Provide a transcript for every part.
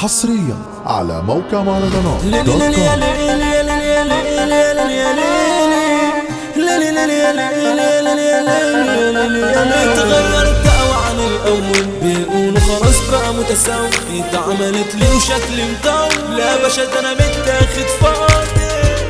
حصريا على موقع مهرجانات دوت كوم تغير الدعوة عن الأول بيقولوا خلاص بقى متساوي اتعملت لي وشكلي مطول لا باشا ده أنا متاخد فاضي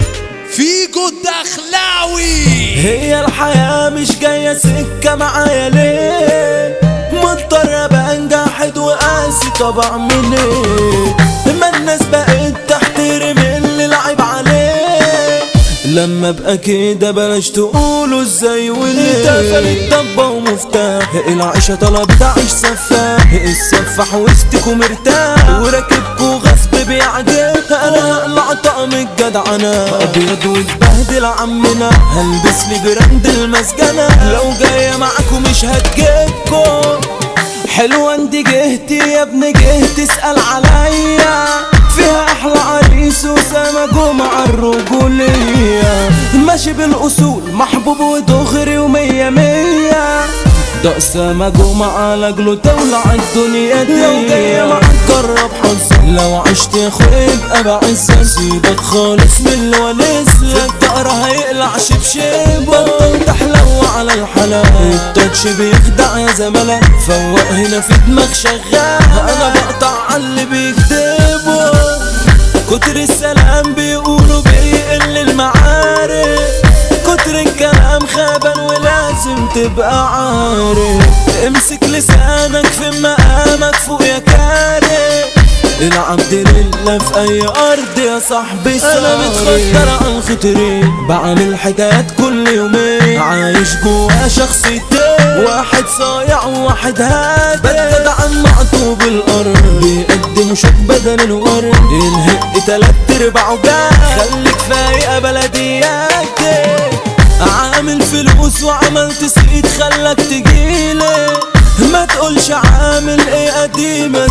فيجو الدخلاوي هي الحياة مش جاية سكة معايا ليه مضطر ابقى انجحد وقاسي طب اعمل ايه ما الناس بقت تحترم اللي لعب عليه لما ابقى كده بلاش تقولوا ازاي وليه اتقفلت ضبة ومفتاح العيشة طلبت اعيش سفاح السفاح وسطكم مرتاح وراكبكوا غصب بيعجب انا هقلع طقم الجدعنة ابيض واتبهدل عمنا هلبس لي براند المسجنة لو جاية معاكم مش هتجيبكم حلوة انت جهتي يا ابن جهت اسأل عليا فيها احلى عريس وسما جمعة الرجولية ماشي بالاصول محبوب ودغري ومية مية ده اسامة جمعة لاجله تولع الدنيا دي لو جاية معاك جرب حظك لو عشت يا اخويا يبقى بعزك سيبك خالص من اللي ونسلك الدقر هيقلع شبشب بطل تحلو على الحلال التاتش بيخدع يا زملاء فوق هنا في دماغ شغال انا بقطع على اللي بيكتبه كتر السلام بيقولوا بيقل المعارف كتر الكلام خابن ولازم تبقى عارف امسك لسانك في مقامك فوق يا كاره العبد لله في اي ارض يا صاحبي انا متخدر عن خطري بعمل حكايات كل يومين عايش جوا شخصيتين واحد صايع وواحد هادي بدد عن معطوب الارض بيقدم شوك بدل الورد الهق تلات ارباعه جاي خليك فايقه بلدياتي عامل فلوس وعملت سقيت خلك تجيلي ما تقولش عامل ايه قديمة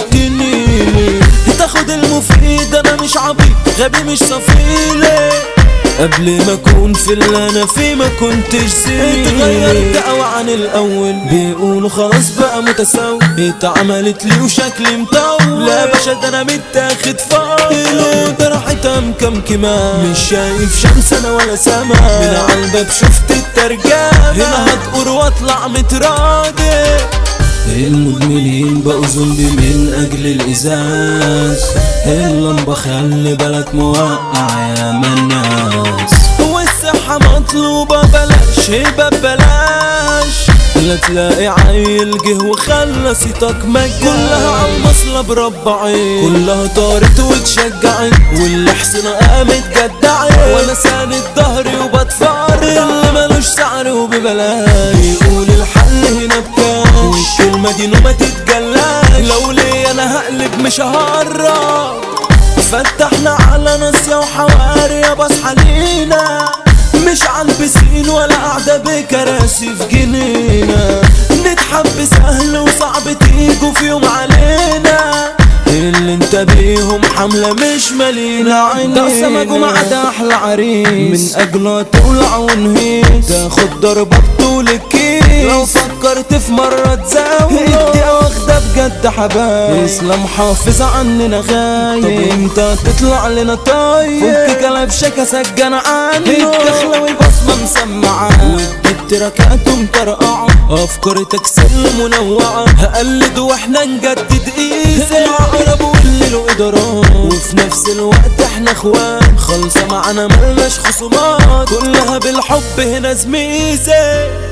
زميلتني تاخد المفيد انا مش عبيط غبي مش صفيلي قبل ما اكون في اللي انا فيه ما كنتش زي اتغيرت قوي عن الاول بيقولوا خلاص بقى متساوي اتعملت لي وشكلي مطول لا باشا ده انا متاخد فاضي ده راحت مكمكمة مش شايف شمس انا ولا سما من على الباب شفت الترجمة هنا هتقور واطلع متراضي المدمنين بقوا زومبي من اجل الازاز اللمبة خلي بالك موقع يا مناس والصحة مطلوبة بلاش هبة ببلاش لا تلاقي عيل جه وخلى صيتك مجال كلها عالمصلة بربعين كلها طارت واتشجعت واللي حسنا قامت جدعت وانا ساند ظهري وبتفرج اللي ملوش سعر وببلاش يقول الحل هنا بكام والكلمة دي نومة تتجلاش لو ليه انا هقلب مش ههرب فتحنا على ناس وحواري يا بصحى لينا مش عالبسين ولا قاعدة بكراسي في جنينة نتحب سهل وصعب تيجوا في يوم علينا اللي انت بيهم حملة مش مالينا عينينا ده سما جمعة ده احلى عريس من اجله تولع ونهيس تاخد ضربة بطول الكيس لو فكرت في مرة تزاول الدقيقة واخدة بجد حبايب اسلام حافظ عننا غايب طب انت تطلع لنا طيب فك كلبشك سجن عنه الدخلوي بصمة مسمعة واديت تراكاته مطرقعة افكار تكسل منوعة هقلد واحنا نجدد ايزي العقرب واللي له ادارات وفي نفس الوقت احنا اخوان خالصة معانا ملناش خصومات كلها بالحب هنا زميزي